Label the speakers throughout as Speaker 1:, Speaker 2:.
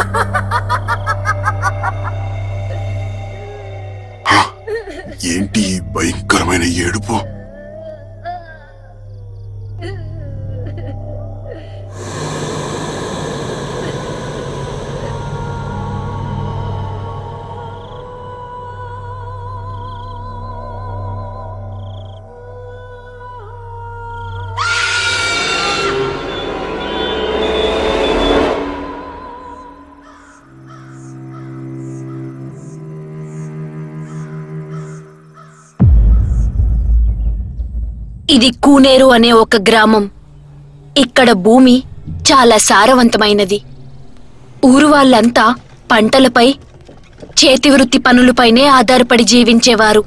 Speaker 1: ఏంటి ఈ భయంకరమైన ఏడుపు
Speaker 2: ఇది కూనేరు అనే ఒక గ్రామం ఇక్కడ భూమి చాలా సారవంతమైనది ఊరు వాళ్ళంతా పంటలపై చేతివృత్తి పనులపైనే ఆధారపడి జీవించేవారు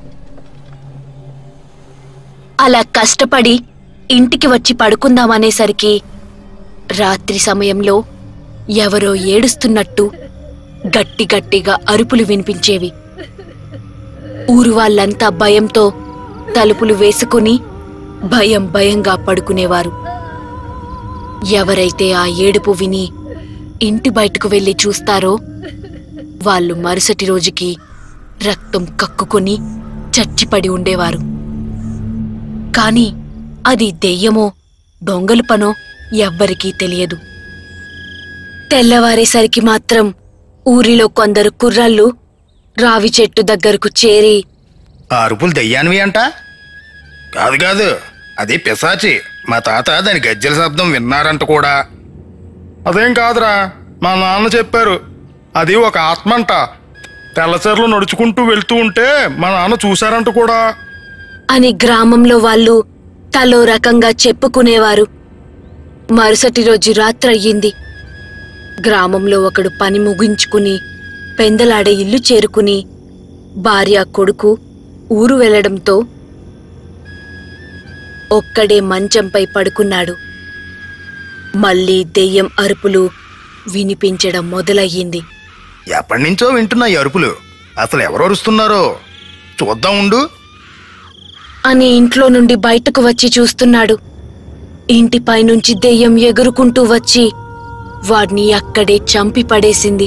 Speaker 2: అలా కష్టపడి ఇంటికి వచ్చి పడుకుందామనేసరికి రాత్రి సమయంలో ఎవరో ఏడుస్తున్నట్టు గట్టి గట్టిగా అరుపులు వినిపించేవి ఊరు వాళ్ళంతా భయంతో తలుపులు వేసుకుని భయం భయంగా పడుకునేవారు ఎవరైతే ఆ ఏడుపు విని ఇంటి బయటకు వెళ్లి చూస్తారో వాళ్ళు మరుసటి రోజుకి రక్తం కక్కుకొని చచ్చిపడి ఉండేవారు కాని అది దెయ్యమో దొంగలు పనో ఎవ్వరికీ తెలియదు తెల్లవారేసరికి మాత్రం ఊరిలో కొందరు కుర్రాళ్ళు రావి చెట్టు దగ్గరకు చేరి
Speaker 3: ఆ అరుపులు దెయ్యానివి అంట కాదు కాదు అది పిశాచి మా తాత దాని గజ్జల శబ్దం విన్నారంట కూడా అదేం కాదురా మా నాన్న చెప్పారు అది ఒక ఆత్మంట తెల్లచర్లు నడుచుకుంటూ వెళ్తూ ఉంటే మా నాన్న చూశారంట కూడా
Speaker 2: అని గ్రామంలో వాళ్ళు తలో రకంగా చెప్పుకునేవారు మరుసటి రోజు రాత్రయ్యింది గ్రామంలో ఒకడు పని ముగించుకుని పెందలాడే ఇల్లు చేరుకుని భార్య కొడుకు ఊరు వెళ్లడంతో ఒక్కడే మంచంపై పడుకున్నాడు మళ్ళీ దెయ్యం అరుపులు వినిపించడం మొదలయ్యింది
Speaker 3: ఎప్పటి నుంచో వింటున్నా ఈ అరుపులు అసలు ఎవరు అరుస్తున్నారో చూద్దాం ఉండు
Speaker 2: అని ఇంట్లో నుండి బయటకు వచ్చి చూస్తున్నాడు ఇంటిపై నుంచి దెయ్యం ఎగురుకుంటూ వచ్చి వాడిని అక్కడే చంపి పడేసింది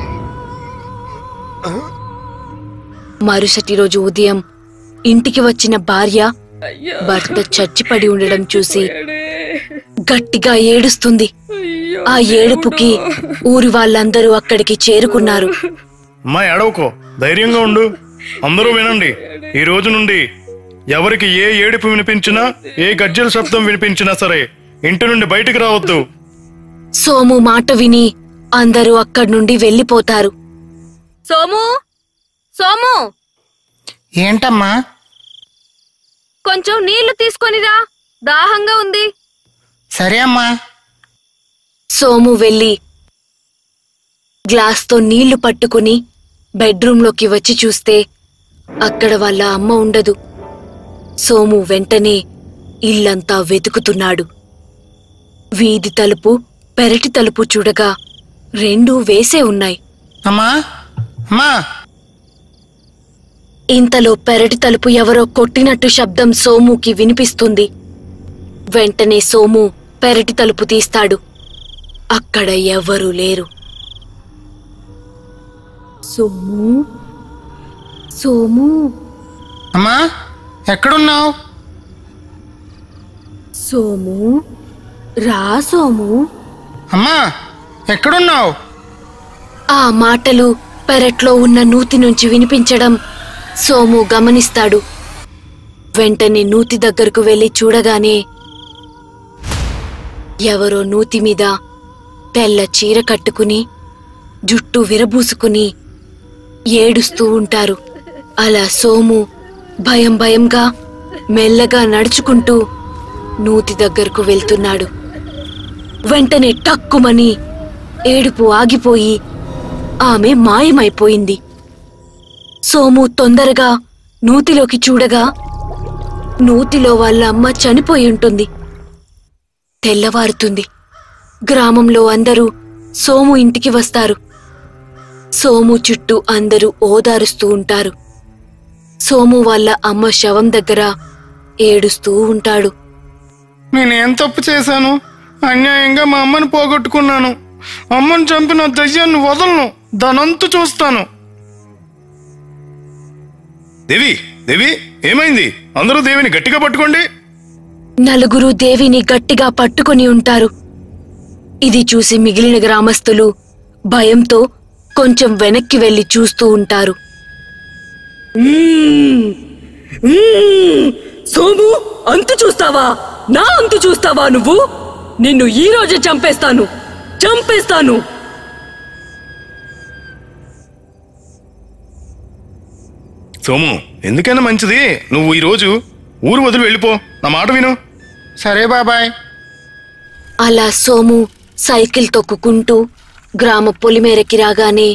Speaker 2: మరుసటి రోజు ఉదయం ఇంటికి వచ్చిన భార్య భర్త చచ్చిపడి ఉండడం చూసి గట్టిగా ఏడుస్తుంది ఆ ఏడుపుకి ఊరి వాళ్ళందరూ అక్కడికి చేరుకున్నారు
Speaker 3: అమ్మా ఏడవకో ధైర్యంగా ఉండు అందరూ వినండి ఈ రోజు నుండి ఎవరికి ఏ ఏడుపు వినిపించినా ఏ గజ్జల శబ్దం వినిపించినా సరే ఇంటి నుండి బయటికి రావద్దు
Speaker 2: సోము మాట విని అందరూ అక్కడి నుండి వెళ్ళిపోతారు సోము సోము
Speaker 3: ఏంటమ్మా
Speaker 2: కొంచెం నీళ్లు తీసుకొనిరా దాహంగా ఉంది
Speaker 3: సరే అమ్మా
Speaker 2: సోము వెళ్ళి గ్లాస్తో నీళ్లు పట్టుకుని బెడ్రూంలోకి వచ్చి చూస్తే అక్కడ వాళ్ళ అమ్మ ఉండదు సోము వెంటనే ఇల్లంతా వెతుకుతున్నాడు వీధి తలుపు పెరటి తలుపు చూడగా రెండూ వేసే ఉన్నాయి
Speaker 3: అమ్మా అమ్మా
Speaker 2: ఇంతలో పెరటి తలుపు ఎవరో కొట్టినట్టు శబ్దం సోముకి వినిపిస్తుంది వెంటనే సోము పెరటి తలుపు తీస్తాడు అక్కడ ఎవరూ లేరు సోము సోము
Speaker 3: అమ్మా ఎక్కడున్నావు
Speaker 2: సోము రా సోము
Speaker 3: అమ్మా ఎక్కడున్నావు
Speaker 2: ఆ మాటలు పెరట్లో ఉన్న నూతి నుంచి వినిపించడం సోము గమనిస్తాడు వెంటనే నూతి దగ్గరకు వెళ్లి చూడగానే ఎవరో నూతి మీద తెల్ల చీర కట్టుకుని జుట్టు విరబూసుకుని ఏడుస్తూ ఉంటారు అలా సోము భయం భయంగా మెల్లగా నడుచుకుంటూ నూతి దగ్గరకు వెళ్తున్నాడు వెంటనే టక్కుమని ఏడుపు ఆగిపోయి ఆమె మాయమైపోయింది సోము తొందరగా నూతిలోకి చూడగా నూతిలో వాళ్ళ అమ్మ చనిపోయి ఉంటుంది తెల్లవారుతుంది గ్రామంలో అందరూ సోము ఇంటికి వస్తారు సోము చుట్టూ అందరూ ఓదారుస్తూ ఉంటారు సోము వాళ్ళ అమ్మ శవం దగ్గర ఏడుస్తూ ఉంటాడు
Speaker 3: నేనేం తప్పు చేశాను అన్యాయంగా మా అమ్మని పోగొట్టుకున్నాను అమ్మని చంపిన దయ్యాన్ని వదలను దానంతు చూస్తాను దేవి దేవి ఏమైంది అందరూ దేవిని గట్టిగా పట్టుకోండి
Speaker 2: నలుగురు దేవిని గట్టిగా పట్టుకొని ఉంటారు ఇది చూసి మిగిలిన గ్రామస్తులు భయంతో కొంచెం వెనక్కి వెళ్లి చూస్తూ ఉంటారు
Speaker 4: సోము అంతు చూస్తావా నా అంతు చూస్తావా నువ్వు నిన్ను ఈ రోజే చంపేస్తాను చంపేస్తాను
Speaker 3: సోము ఎందుకైనా మంచిది నువ్వు ఈ రోజు ఊరు వదిలి వెళ్ళిపో నా మాట విను సరే బాబాయ్
Speaker 2: అలా సోము సైకిల్ తొక్కుకుంటూ గ్రామ పొలిమేరకి రాగానే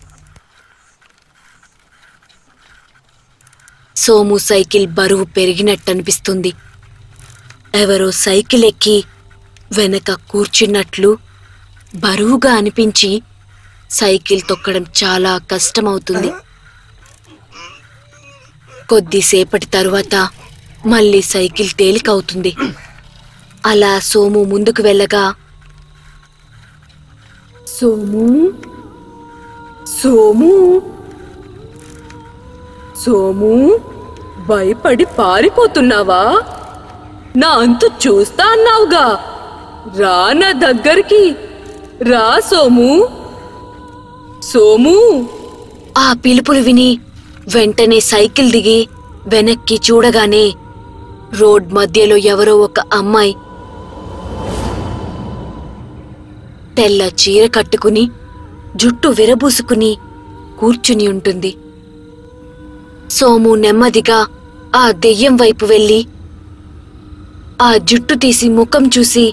Speaker 2: సోము సైకిల్ బరువు పెరిగినట్టనిపిస్తుంది ఎవరో సైకిల్ ఎక్కి వెనక కూర్చున్నట్లు బరువుగా అనిపించి సైకిల్ తొక్కడం చాలా కష్టమవుతుంది కొద్దిసేపటి తరువాత మళ్ళీ సైకిల్ తేలికవుతుంది అలా సోము ముందుకు వెళ్ళగా
Speaker 4: సోము సోము సోము భయపడి పారిపోతున్నావా నా అంతు చూస్తా అన్నావుగా రా నా దగ్గరికి రా సోము సోము
Speaker 2: ఆ పిలుపులు విని వెంటనే సైకిల్ దిగి వెనక్కి చూడగానే రోడ్ మధ్యలో ఎవరో ఒక అమ్మాయి తెల్ల చీర కట్టుకుని జుట్టు విరబూసుకుని కూర్చుని ఉంటుంది సోము నెమ్మదిగా ఆ దెయ్యం వైపు వెళ్ళి ఆ జుట్టు తీసి ముఖం చూసి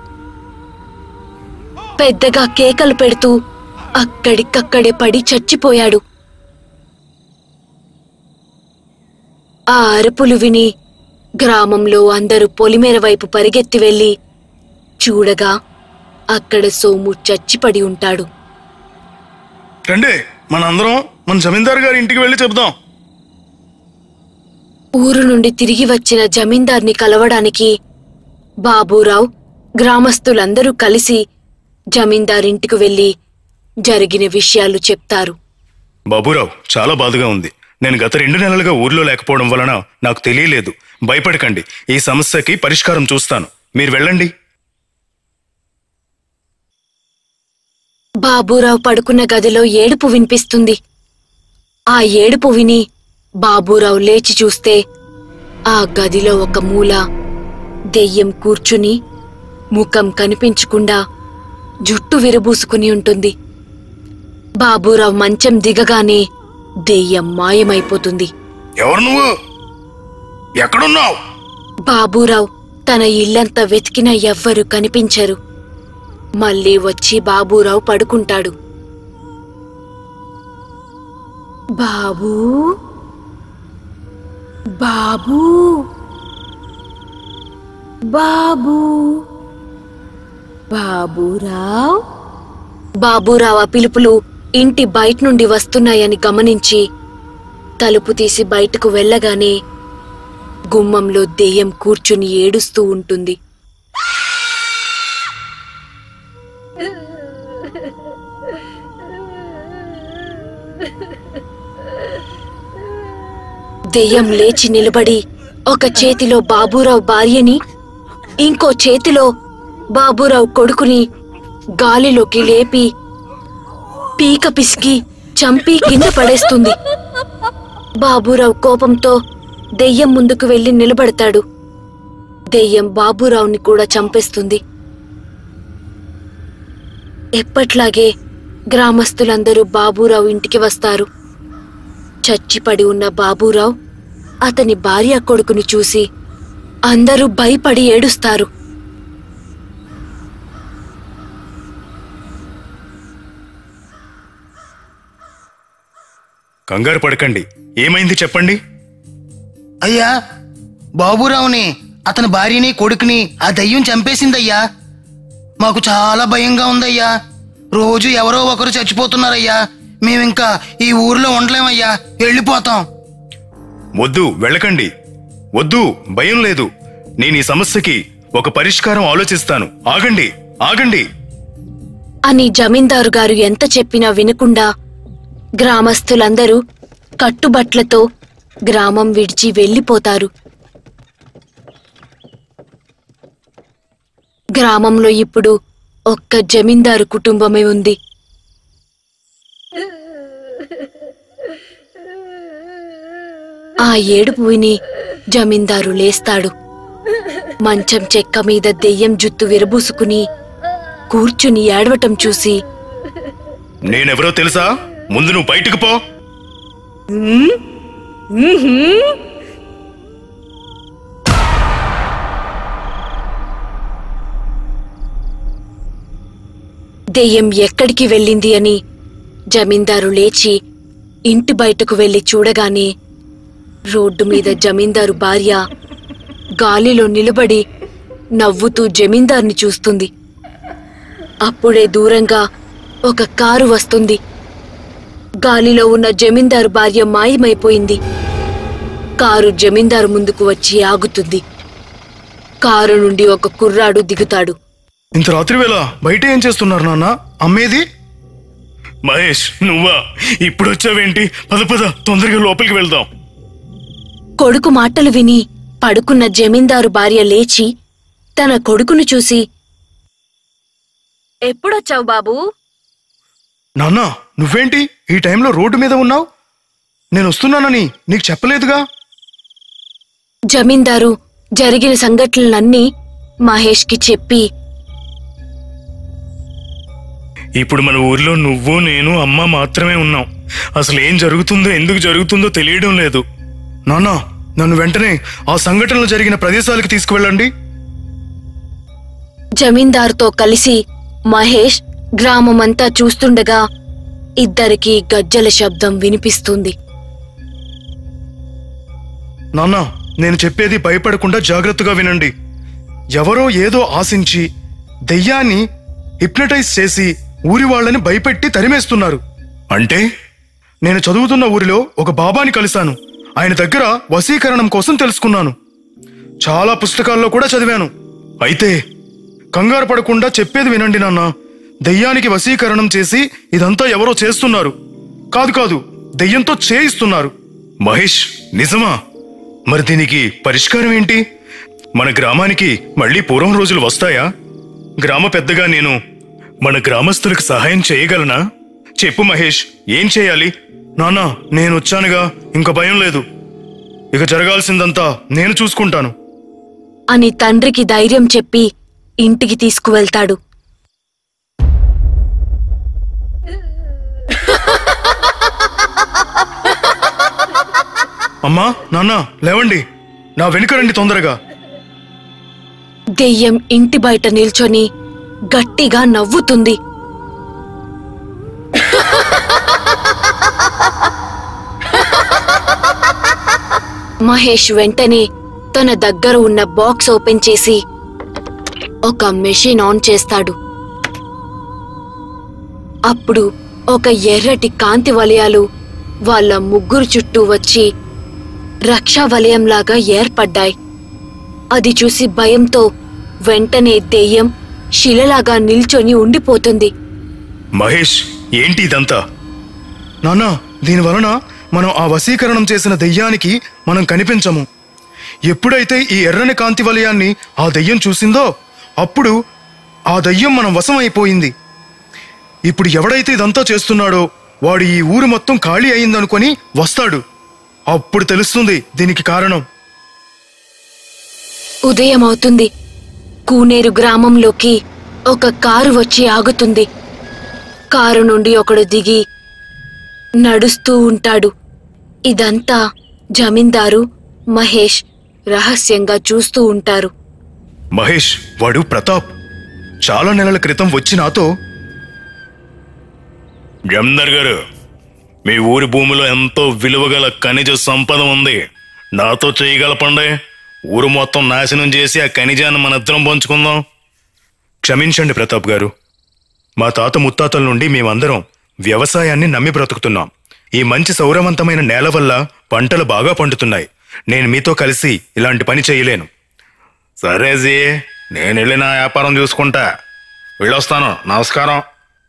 Speaker 2: పెద్దగా కేకలు పెడుతూ అక్కడికక్కడే పడి చచ్చిపోయాడు ఆ అరుపులు విని గ్రామంలో అందరూ పొలిమేర వైపు పరిగెత్తి వెళ్లి చూడగా అక్కడ సోము చచ్చిపడి ఉంటాడు
Speaker 3: రండి మనందరం మన జమీందార్ గారి ఇంటికి వెళ్ళి చెబుదాం
Speaker 2: ఊరు నుండి తిరిగి వచ్చిన జమీందార్ని కలవడానికి బాబూరావు గ్రామస్తులందరూ కలిసి జమీందారింటికి వెళ్లి జరిగిన విషయాలు చెప్తారు
Speaker 3: బాబురావు చాలా బాధగా ఉంది నేను గత రెండు నెలలుగా ఊర్లో లేకపోవడం వలన నాకు తెలియలేదు భయపడకండి ఈ సమస్యకి పరిష్కారం చూస్తాను మీరు వెళ్ళండి
Speaker 2: బాబూరావు పడుకున్న గదిలో ఏడుపు వినిపిస్తుంది ఆ ఏడుపు విని బాబూరావు లేచి చూస్తే ఆ గదిలో ఒక మూల దెయ్యం కూర్చుని ముఖం కనిపించకుండా జుట్టు విరబూసుకుని ఉంటుంది బాబూరావు మంచం దిగగానే దెయ్యం మాయమైపోతుంది
Speaker 3: ఎవరు నువ్వు ఎక్కడున్నావు
Speaker 2: బాబూరావు తన ఇల్లంతా వెతికినా ఎవ్వరూ కనిపించరు మళ్ళీ వచ్చి బాబూరావు పడుకుంటాడు బాబూ బాబూ బాబూ బాబూరావు బాబూరావు ఆ పిలుపులు ఇంటి బయట నుండి వస్తున్నాయని గమనించి తలుపు తీసి బయటకు వెళ్ళగానే గుమ్మంలో దెయ్యం కూర్చుని ఏడుస్తూ ఉంటుంది దెయ్యం లేచి నిలబడి ఒక చేతిలో బాబూరావు భార్యని ఇంకో చేతిలో బాబూరావు కొడుకుని గాలిలోకి లేపి పీక పిసికి చంపి కింద పడేస్తుంది బాబూరావు కోపంతో దెయ్యం ముందుకు వెళ్లి నిలబడతాడు దెయ్యం బాబూరావుని కూడా చంపేస్తుంది ఎప్పట్లాగే గ్రామస్తులందరూ బాబూరావు ఇంటికి వస్తారు చచ్చిపడి ఉన్న బాబూరావు అతని భార్య కొడుకుని చూసి అందరూ భయపడి ఏడుస్తారు
Speaker 3: కంగారు పడకండి ఏమైంది చెప్పండి
Speaker 5: అయ్యా బాబురావుని అతని భార్యని కొడుకుని ఆ దయ్యం చంపేసిందయ్యా మాకు చాలా భయంగా ఉందయ్యా రోజు ఎవరో ఒకరు చచ్చిపోతున్నారయ్యా మేమింకా ఈ ఊర్లో ఉండలేమయ్యా వెళ్ళిపోతాం
Speaker 3: వద్దు వెళ్ళకండి వద్దు భయం లేదు నేను ఈ సమస్యకి ఒక పరిష్కారం ఆలోచిస్తాను ఆగండి ఆగండి
Speaker 2: అని జమీందారు గారు ఎంత చెప్పినా వినకుండా గ్రామస్తులందరూ కట్టుబట్లతో గ్రామం విడిచి వెళ్ళిపోతారు గ్రామంలో ఇప్పుడు ఒక్క జమీందారు కుటుంబమే ఉంది ఆ ఏడుపు విని జమీందారు లేస్తాడు మంచం చెక్క మీద దెయ్యం జుత్తు విరబూసుకుని కూర్చుని ఏడవటం చూసి
Speaker 3: నేనెవరో తెలుసా ముందు నువ్వు బయటకు పో
Speaker 2: దెయ్యం ఎక్కడికి వెళ్ళింది అని జమీందారు లేచి ఇంటి బయటకు వెళ్లి చూడగానే రోడ్డు మీద జమీందారు భార్య గాలిలో నిలబడి నవ్వుతూ జమీందార్ని చూస్తుంది అప్పుడే దూరంగా ఒక కారు వస్తుంది గాలిలో ఉన్న జమీందారు భార్య మాయమైపోయింది కారు జమీందారు ముందుకు వచ్చి ఆగుతుంది కారు నుండి ఒక కుర్రాడు దిగుతాడు
Speaker 3: ఇంత రాత్రి వేళ బయట ఏం చేస్తున్నారు నాన్న అమ్మేది మహేష్ నువ్వా ఇప్పుడు వచ్చావేంటి పద పద తొందరగా లోపలికి వెళ్దాం
Speaker 2: కొడుకు మాటలు విని పడుకున్న జమీందారు భార్య లేచి తన కొడుకును చూసి ఎప్పుడొచ్చావు బాబూ
Speaker 3: నాన్న నువ్వేంటి ఈ టైంలో రోడ్డు మీద ఉన్నావు నేను వస్తున్నానని నీకు చెప్పలేదుగా
Speaker 2: జమీందారు జరిగిన సంఘటనలన్నీ మహేష్కి చెప్పి
Speaker 3: ఇప్పుడు మన ఊర్లో నువ్వు నేను అమ్మ మాత్రమే ఉన్నాం అసలు ఏం జరుగుతుందో ఎందుకు జరుగుతుందో తెలియడం లేదు నాన్న నన్ను వెంటనే ఆ సంఘటనలు జరిగిన ప్రదేశాలకు తీసుకువెళ్ళండి
Speaker 2: జమీందారుతో కలిసి మహేష్ గ్రామమంతా చూస్తుండగా ఇద్దరికి గజ్జల శబ్దం వినిపిస్తుంది
Speaker 3: నాన్న నేను చెప్పేది భయపడకుండా జాగ్రత్తగా వినండి ఎవరో ఏదో ఆశించి దెయ్యాన్ని హిప్నటైజ్ చేసి ఊరి వాళ్ళని భయపెట్టి తరిమేస్తున్నారు అంటే నేను చదువుతున్న ఊరిలో ఒక బాబాని కలిశాను ఆయన దగ్గర వశీకరణం కోసం తెలుసుకున్నాను చాలా పుస్తకాల్లో కూడా చదివాను అయితే కంగారు పడకుండా చెప్పేది వినండి నాన్న దెయ్యానికి వశీకరణం చేసి ఇదంతా ఎవరో చేస్తున్నారు కాదు కాదు దెయ్యంతో చేయిస్తున్నారు మహేష్ నిజమా మరి దీనికి పరిష్కారం ఏంటి మన గ్రామానికి మళ్ళీ పూర్వం రోజులు వస్తాయా గ్రామ పెద్దగా నేను మన గ్రామస్తులకు సహాయం చేయగలనా చెప్పు మహేష్ ఏం చేయాలి నాన్నా నేను వచ్చానుగా ఇంక భయం లేదు ఇక జరగాల్సిందంతా నేను చూసుకుంటాను
Speaker 2: అని తండ్రికి ధైర్యం చెప్పి ఇంటికి తీసుకువెళ్తాడు
Speaker 3: అమ్మా నాన్న లేవండి నా వెనుక రండి తొందరగా
Speaker 2: దెయ్యం ఇంటి బయట నిల్చొని గట్టిగా నవ్వుతుంది మహేష్ వెంటనే తన దగ్గర ఉన్న బాక్స్ ఓపెన్ చేసి ఒక మెషిన్ ఆన్ చేస్తాడు అప్పుడు ఒక ఎర్రటి కాంతి వలయాలు వాళ్ళ ముగ్గురు చుట్టూ వచ్చి రక్షా వలయంలాగా ఏర్పడ్డాయి అది చూసి భయంతో వెంటనే దెయ్యం శిలలాగా నిల్చొని ఉండిపోతుంది
Speaker 3: మహేష్ ఏంటి ఇదంతా నాన్న దీని వలన మనం ఆ వశీకరణం చేసిన దెయ్యానికి మనం కనిపించము ఎప్పుడైతే ఈ ఎర్రని కాంతి వలయాన్ని ఆ దెయ్యం చూసిందో అప్పుడు ఆ దెయ్యం మనం వశం అయిపోయింది ఇప్పుడు ఎవడైతే ఇదంతా చేస్తున్నాడో వాడు ఈ ఊరు మొత్తం ఖాళీ అయిందనుకొని వస్తాడు అప్పుడు తెలుస్తుంది దీనికి కారణం
Speaker 2: ఉదయం అవుతుంది కూనేరు గ్రామంలోకి ఒక కారు వచ్చి ఆగుతుంది కారు నుండి ఒకడు దిగి నడుస్తూ ఉంటాడు ఇదంతా జమీందారు మహేష్ రహస్యంగా చూస్తూ ఉంటారు
Speaker 3: మహేష్ వాడు ప్రతాప్ చాలా నెలల క్రితం వచ్చి నాతో జమీందార్ గారు మీ ఊరి భూమిలో ఎంతో విలువగల ఖనిజ సంపద ఉంది నాతో చేయగలపండి ఊరు మొత్తం నాశనం చేసి ఆ ఖనిజాన్ని మన ఇద్దరం పంచుకుందాం క్షమించండి ప్రతాప్ గారు మా తాత ముత్తాతల నుండి మేమందరం వ్యవసాయాన్ని నమ్మి బ్రతుకుతున్నాం ఈ మంచి సౌరవంతమైన నేల వల్ల పంటలు బాగా పండుతున్నాయి నేను మీతో కలిసి ఇలాంటి పని చేయలేను సరే జీ నేను వెళ్ళి నా వ్యాపారం చూసుకుంటా వెళ్ళొస్తాను నమస్కారం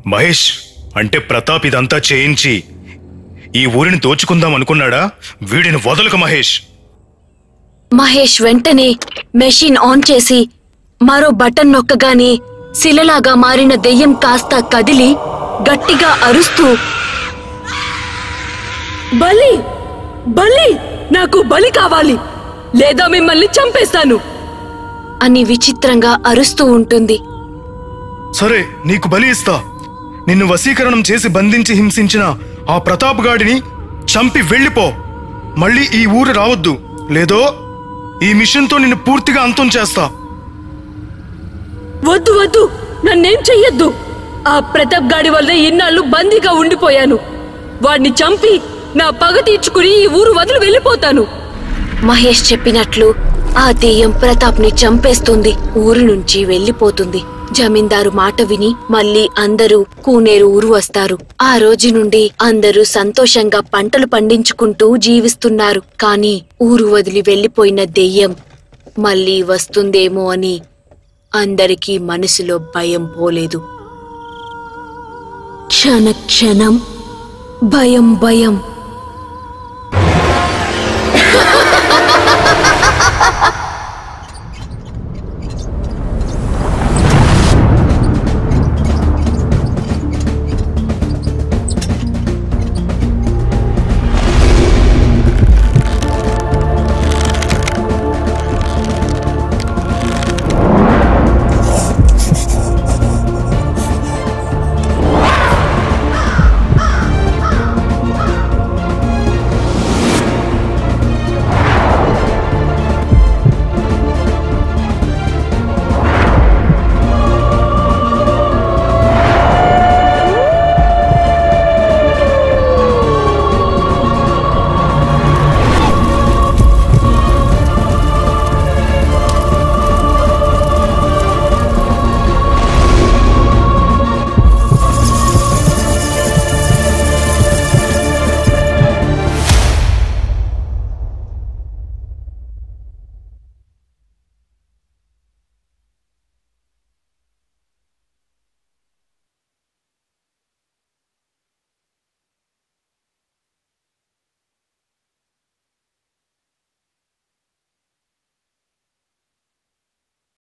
Speaker 3: మహేష్ అంటే ప్రతాప్ ఇదంతా చేయించి ఈ ఊరిని దోచుకుందాం అనుకున్నాడా వీడిని వదలక మహేష్
Speaker 2: మహేష్ వెంటనే మెషిన్ ఆన్ చేసి మరో బటన్ నొక్కగానే శిలలాగా మారిన దెయ్యం కాస్త కదిలి గట్టిగా అరుస్తూ
Speaker 4: బలి బలి నాకు బలి కావాలి లేదా మిమ్మల్ని చంపేస్తాను
Speaker 2: అని విచిత్రంగా అరుస్తూ ఉంటుంది
Speaker 3: సరే నీకు బలి ఇస్తా నిన్ను వశీకరణం చేసి బంధించి హింసించిన ఆ ప్రతాప్ గాడిని చంపి వెళ్ళిపో మళ్ళీ ఈ ఊరు రావద్దు లేదో ఈ మిషన్తో నిన్ను పూర్తిగా అంతం చేస్తా
Speaker 4: వద్దు వద్దు నన్నేం చెయ్యొద్దు ఆ ప్రతాప్ గాడి వల్ల ఇన్నాళ్ళు బందీగా ఉండిపోయాను వాడిని చంపి నా పగ తీర్చుకుని ఈ ఊరు వదిలి వెళ్ళిపోతాను
Speaker 2: మహేష్ చెప్పినట్లు ఆ దెయ్యం ప్రతాప్ ని చంపేస్తుంది ఊరు నుంచి వెళ్లిపోతుంది జమీందారు మాట విని మళ్ళీ అందరూ కూనేరు ఊరు వస్తారు ఆ రోజు నుండి అందరూ సంతోషంగా పంటలు పండించుకుంటూ జీవిస్తున్నారు కాని ఊరు వదిలి వెళ్లిపోయిన దెయ్యం మళ్ళీ వస్తుందేమో అని అందరికీ మనసులో భయం పోలేదు క్షణ క్షణం భయం భయం